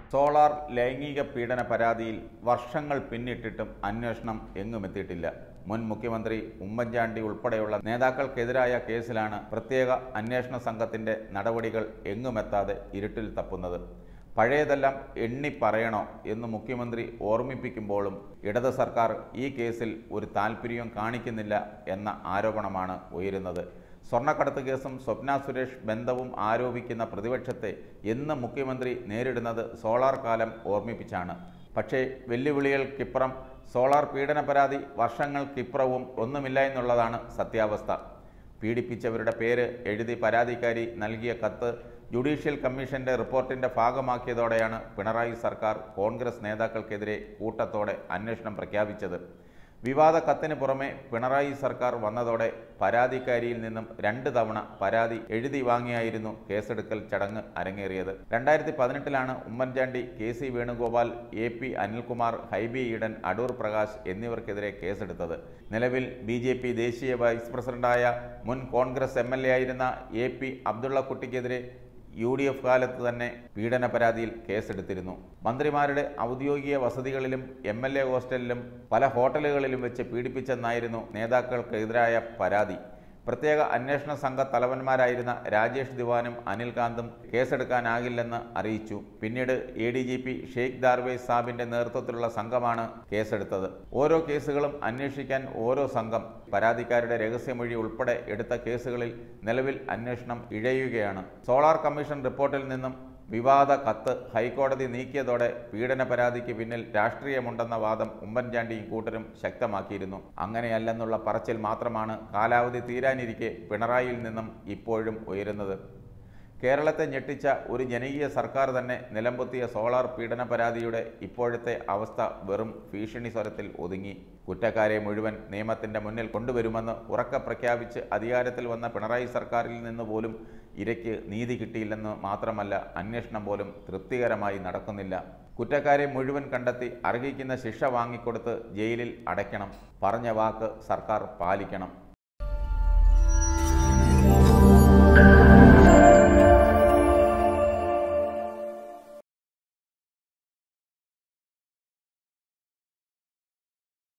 solar ലൈംഗിക പീഡന പരാതിയിൽ വർഷങ്ങൾ പിന്നിട്ടിട്ടും അന്വേഷണം എങ്ങുമെത്തിയിട്ടില്ല മുൻ മുഖ്യമന്ത്രി ഉമ്മൻചാണ്ടി ഉൾപ്പെടെയുള്ള നേതാക്കൾക്കെതിരായ കേസിലാണ് പ്രത്യേക അന്വേഷണ സംഘത്തിന്റെ നടപടികൾ എങ്ങുമെത്താതെ ഇരുട്ടിൽ തപ്പുന്നത് പഴയതെല്ലാം എണ്ണി പറയണോ എന്ന് മുഖ്യമന്ത്രി ഓർമ്മിപ്പിക്കുമ്പോഴും ഇടത് സർക്കാർ ഈ കേസിൽ ഒരു താല്പര്യവും കാണിക്കുന്നില്ല എന്ന ആരോപണമാണ് ഉയരുന്നത് സ്വർണ്ണക്കടത്ത് കേസും സ്വപ്ന സുരേഷ് ബന്ധവും ആരോപിക്കുന്ന പ്രതിപക്ഷത്തെ എന്ന് മുഖ്യമന്ത്രി നേരിടുന്നത് സോളാർ കാലം ഓർമ്മിപ്പിച്ചാണ് പക്ഷേ വെല്ലുവിളികൾക്കിപ്പുറം സോളാർ പീഡന പരാതി വർഷങ്ങൾക്കിപ്പുറവും ഒന്നുമില്ല എന്നുള്ളതാണ് സത്യാവസ്ഥ പീഡിപ്പിച്ചവരുടെ പേര് എഴുതി പരാതിക്കാരി നൽകിയ കത്ത് ജുഡീഷ്യൽ കമ്മീഷന്റെ റിപ്പോർട്ടിന്റെ ഭാഗമാക്കിയതോടെയാണ് പിണറായി സർക്കാർ കോൺഗ്രസ് നേതാക്കൾക്കെതിരെ കൂട്ടത്തോടെ അന്വേഷണം പ്രഖ്യാപിച്ചത് വിവാദ കത്തിന് പുറമെ പിണറായി സർക്കാർ വന്നതോടെ പരാതിക്കാരിയിൽ നിന്നും രണ്ട് തവണ പരാതി എഴുതി വാങ്ങിയായിരുന്നു കേസെടുക്കൽ ചടങ്ങ് അരങ്ങേറിയത് രണ്ടായിരത്തി പതിനെട്ടിലാണ് Oommen Chandy K C Venugopal A P Anilkumar Hibi Eden Adoor Prakash എന്നിവർക്കെതിരെ കേസെടുത്തത് നിലവിൽ ബി ജെ പി ദേശീയ വൈസ് പ്രസിഡന്റായ മുൻ കോൺഗ്രസ് എം എൽ എ ആയിരുന്ന എ പി അബ്ദുള്ളക്കുട്ടിക്കെതിരെ യു ഡി എഫ് കാലത്ത് തന്നെ പീഡന പരാതിയിൽ കേസെടുത്തിരുന്നു മന്ത്രിമാരുടെ ഔദ്യോഗിക വസതികളിലും എം എൽ എ ഹോസ്റ്റലിലും പല ഹോട്ടലുകളിലും വെച്ച് പീഡിപ്പിച്ചെന്നായിരുന്നു നേതാക്കൾക്കെതിരായ പരാതി പ്രത്യേക അന്വേഷണ സംഘ തലവന്മാരായിരുന്ന രാജേഷ് ദിവാനും അനിൽകാന്തും കേസെടുക്കാനാകില്ലെന്ന് അറിയിച്ചു പിന്നീട് A D G P Sheikh Darvesh സാബിന്റെ നേതൃത്വത്തിലുള്ള സംഘമാണ് കേസെടുത്തത് ഓരോ കേസുകളും അന്വേഷിക്കാൻ ഓരോ സംഘം പരാതിക്കാരുടെ രഹസ്യമൊഴി ഉൾപ്പെടെ എടുത്ത കേസുകളിൽ നിലവിൽ അന്വേഷണം ഇഴയുകയാണ് സോളാർ കമ്മീഷൻ റിപ്പോർട്ടിൽ നിന്നും വിവാദ കത്ത് ഹൈക്കോടതി നീക്കിയതോടെ പീഡന പരാതിക്ക് പിന്നിൽ രാഷ്ട്രീയമുണ്ടെന്ന വാദം ഉമ്മൻചാണ്ടിയും കൂട്ടരും ശക്തമാക്കിയിരുന്നു അങ്ങനെയല്ലെന്നുള്ള പറച്ചിൽ മാത്രമാണ് കാലാവധി തീരാനിരിക്കെ പിണറായിയിൽ നിന്നും ഇപ്പോഴും ഉയരുന്നത് കേരളത്തെ ഞെട്ടിച്ച ഒരു ജനകീയ സർക്കാർ തന്നെ നിലംപൊത്തിയ സോളാർ പീഡന പരാതിയുടെ ഇപ്പോഴത്തെ അവസ്ഥ വെറും ഭീഷണി സ്വരത്തിൽ ഒതുങ്ങി കുറ്റക്കാരെ മുഴുവൻ നിയമത്തിന്റെ മുന്നിൽ കൊണ്ടുവരുമെന്ന് ഉറക്കെ പ്രഖ്യാപിച്ച് അധികാരത്തിൽ വന്ന പിണറായി സർക്കാരിൽ നിന്ന് പോലും ഇരയ്ക്ക് നീതി കിട്ടിയില്ലെന്ന് മാത്രമല്ല അന്വേഷണം പോലും തൃപ്തികരമായി നടക്കുന്നില്ല കുറ്റക്കാരെ മുഴുവൻ കണ്ടെത്തി അർഹിക്കുന്ന ശിക്ഷ വാങ്ങിക്കൊടുത്ത് ജയിലിൽ അടയ്ക്കണം പറഞ്ഞ വാക്ക് സർക്കാർ പാലിക്കണം